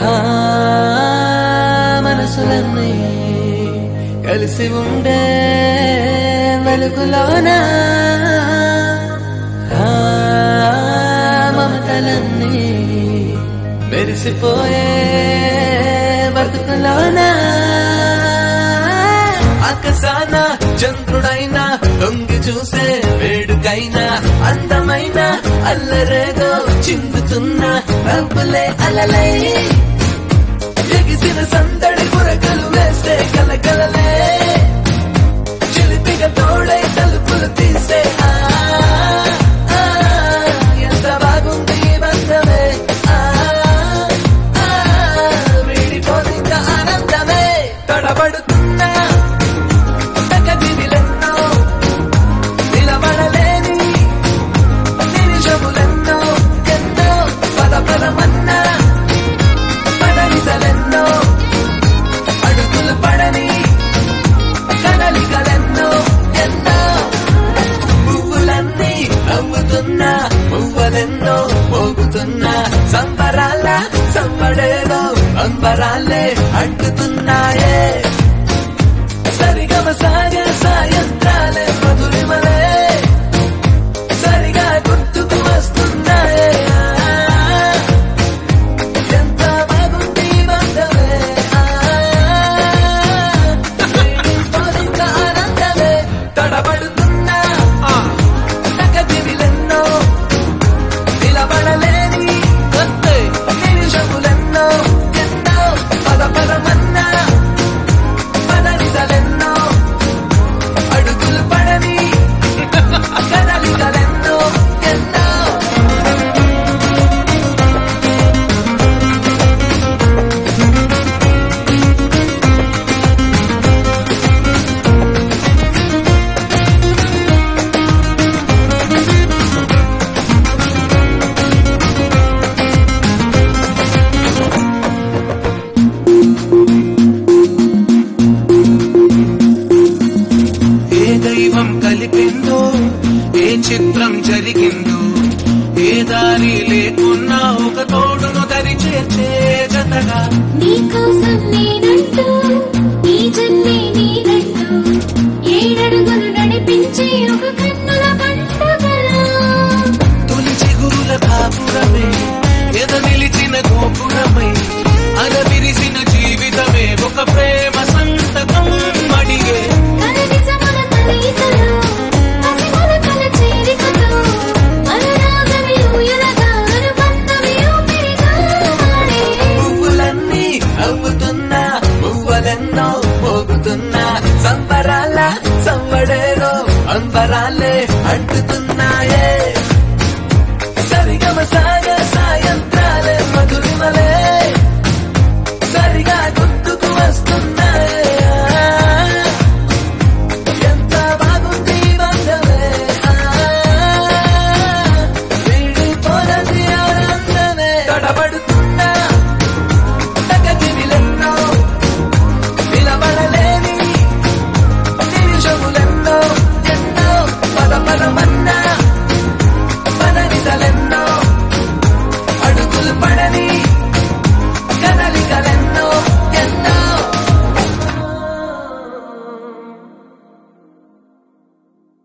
ఆ, మనసులన్నీ కలిసి ఉండే వెలుగులోన ఆ, మమతలన్నీ మెరిసిపోయే బతుకులోనా ఆకాశాన చంద్రుడైనా తొంగి చూసే వేడుకైనా అందమైన అల్లరేదో చిందుతున్న నవ్వులే అలలై ఎగిసిన సందడి పురకలు వేస్తే కలకలలే చిలిపిగా తోడై తలుపులు తీసే ఆ, ఆ, ఎంత బాగుంది ఈ బంధమే ఆ, ఆ, వీడిపోయింద ఆనందమే తడబడుతున్నా తగదివిలెన్నో నిలబడలేని నిమిషములెన్నో ఎన్నో పద పదమన్నా పదనిసలెన్నో అడుగులు పడని కదలికలెన్నో ఎన్నో పువ్వులన్నీ నవ్వుతున్నా పువ్వులెన్నో మోగుతున్నా సంబరాల సంబడేదో అంబరాలే అంటుతున్నాయే సరిగమ సాగ సాయంత్రాలే మధురిమలే సరిగా గుర్తుకు వస్తున్నాయే ఎంత బాగుంది ఈ బంధమే పోలిక ఆనందమే తడబడుతున్నా తగదివిలెన్నో నిలబడలేని నిమిషములెన్నో ఎన్నో పద పదమన్నా పదనిసలెన్నో అడుగులు పడని కదలికలెన్నో ఎన్నో ఏ దైవం కలిపిందో ఏ చిత్రం జరిగిందో ఏ దారి లేకున్నా ఒక తోడును దరి చేర్చే జతగా నీకోసం నేనంటూ ఈ జన్మే నీదంటూ ఏడడుగులు నడిపించే ఒక కన్నుల పండుగలా తొలి చిగురుల కాపురమే